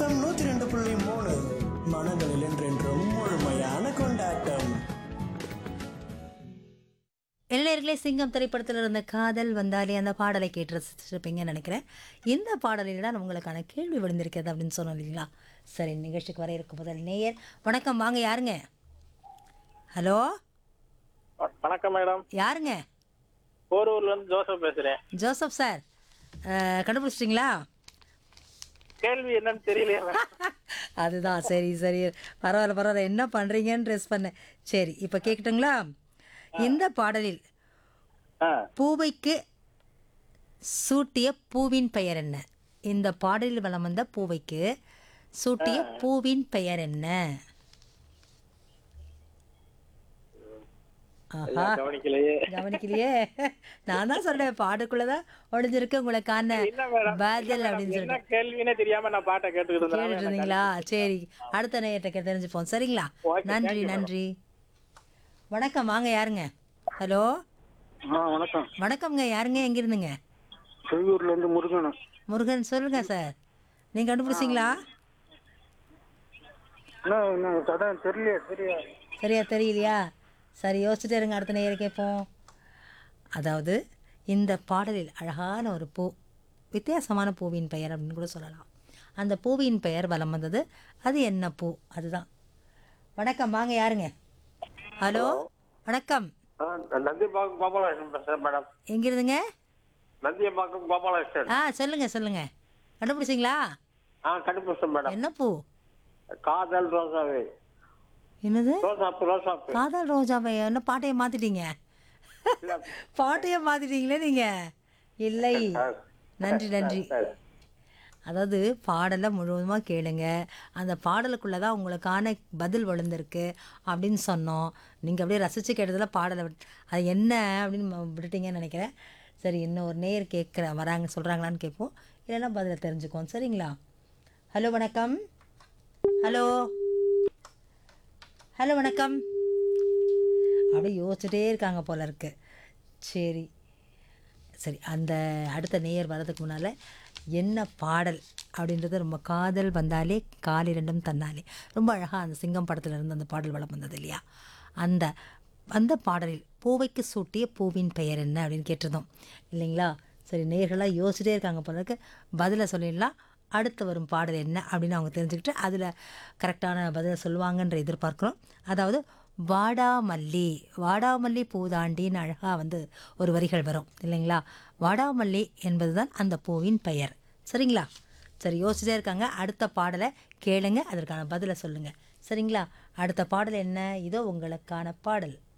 FM நூத்தி ரெண்டு புள்ளி மூணு மனங்களில் என்றென்றும் முழுமையான கொண்டாட்டம் இளைஞர்களே சிங்கம் திரைப்படத்தில் இருந்த காதல் வந்தாலே அந்த பாடலை கேட்டு ரசிச்சிருப்பீங்கன்னு நினைக்கிறேன் இந்த பாடலில் தான் உங்களுக்கான கேள்வி விழுந்திருக்கிறது அப்படின்னு சொன்னோம் இல்லைங்களா சரி நிகழ்ச்சிக்கு வர இருக்கும் முதல் நேயர் வணக்கம் வாங்க யாருங்க ஹலோ வணக்கம் மேடம் யாருங்க போரூர்ல இருந்து ஜோசப் பேசுறேன் ஜோசப் சார் அஹ், கண்டுபிடிச்சிட்டிங்களா கேள்வி என்னன்னு தெரியலையே மேடம். அதுதான் சரி சரி பரவாயில்ல பரவாயில்ல என்ன பண்ணுறீங்கன்னு ட்ரெஸ் பண்ணேன் சரி இப்போ கேட்கட்டுங்களா இந்த பாடலில் ஆ, பூவைக்கு சூட்டிய பூவின் பெயர் என்ன இந்த பாடலில் வலம் வந்த பூவைக்கு சூட்டிய பூவின் பெயர் என்ன ஆஹா நான் கவனிக்கலையே கவனிக்கலையே நான் தான் சொல்றேன் பாடுக்குள்ளதான் ஒளிஞ்சிருக்கு உங்களுக்கான இல்ல மேடம் பதில் அப்படின்னு என்ன சொல்லிட்டு கேள்வினே தெரியாம நான் பாட்டை கேட்டுக்கிட்டு கேட்டுட்டு இருந்தேன் இருந்தீங்களா சரி அடுத்த நேயத்தை தெரிஞ்சுப்போம் சரிங்களா Okay, நன்றி thank you, madam. நன்றி வணக்கம் வாங்க யாருங்க ஹலோ ஆ வணக்கம் வணக்கம்ங்க யாருங்க எங்க இருந்துங்க செய்யூர்ல இருந்து முருகன் முருகன் சொல்லுங்க சார் நீங்க கண்டுபிடிச்சிங்களா என்ன என்ன கதை தெரியலையே தெரியல சரியா தெரியலையா சரி யோசிச்சுட்டே இருங்க அடுத்த நேரம் கேட்போம் அதாவது இந்த பாடலில் அழகான ஒரு பூ வித்தியாசமான பூவின் பெயர் அப்படின்னு கூட சொல்லலாம் அந்த பூவின் பெயர் வலம் வந்தது அது என்ன பூ அதுதான் வணக்கம் வாங்க யாருங்க ஹலோ வணக்கம் நந்தியம்பாக்கம் கோபாலகிருஷ்ணன் பேசுறேன் மேடம் எங்கிருந்துங்க நந்தியம்பாக்கம் கோபாலகிருஷ்ணன் ஆ சொல்லுங்க சொல்லுங்க கண்டுபிடிச்சிங்களா ஆ கண்டுபிடிச்சேன் மேடம் என்ன பூ காதல் ரோசாவே என்னது ரோசாப்பு ரோசாப்பு காதல் ரோஜாவை என்ன பாட்டையை மாத்திட்டீங்க பாட்டையை மாத்திட்டீங்களே நீங்க இல்லை நன்றி நன்றி அதாவது பாடலை முழுவதுமாக கேளுங்க அந்த பாடலுக்குள்ளே தான் உங்களுக்கான பதில் விழுந்திருக்கு அப்படின்னு சொன்னோம் நீங்கள் அப்படியே ரசித்து கேட்டதில் பாடலை விட் அது என்ன அப்படின்னு ம- விட்டுட்டீங்கன்னு நினைக்கிறேன் சரி இன்னும் ஒரு நேர் கேட்குற வராங்க சொல்கிறாங்களான்னு கேட்போம் இல்லைன்னா பதிலை தெரிஞ்சுக்குவோம் சரிங்களா ஹலோ வணக்கம் ஹலோ ஹலோ வணக்கம் அப்படியே யோசிச்சுட்டே இருக்காங்க போல இருக்கு சரி சரி அந்த அடுத்த நேயர் வர்றதுக்கு முன்னால் என்ன பாடல் அப்படின்றது ரொம்ப காதல் வந்தாலே காலிரண்டும் தன்னாலே ரொம்ப அழகாக அந்த சிங்கம் படத்துல இருந்து அந்த பாடல் வளம் வந்தது இல்லையா அந்த அந்த பாடலில் பூவைக்கு சூட்டிய பூவின் பெயர் என்ன அப்படின்னு கேட்டிருந்தோம் இல்லைங்களா சரி நேயர்களாக யோசிச்சிட்டே இருக்காங்க போல இருக்கு பதிலை சொல்லிடலாம் அடுத்து வரும் பாடல் என்ன அப்படின்னு அவங்க தெரிஞ்சுக்கிட்டு அதில் கரெக்டான பதிலை சொல்லுவாங்கன்ற எதிர்பார்க்குறோம் அதாவது வாடாமல்லி வாடாமல்லி பூதாண்டின்னு அழகாக வந்து ஒரு வரிகள் வரும் இல்லைங்களா வாடாமல்லி என்பது தான் அந்த பூவின் பெயர் சரிங்களா சரி யோசிச்சுட்டே இருக்காங்க அடுத்த பாடலை கேளுங்க அதற்கான பதிலை சொல்லுங்கள் சரிங்களா அடுத்த பாடல் என்ன இதோ உங்களுக்கான பாடல்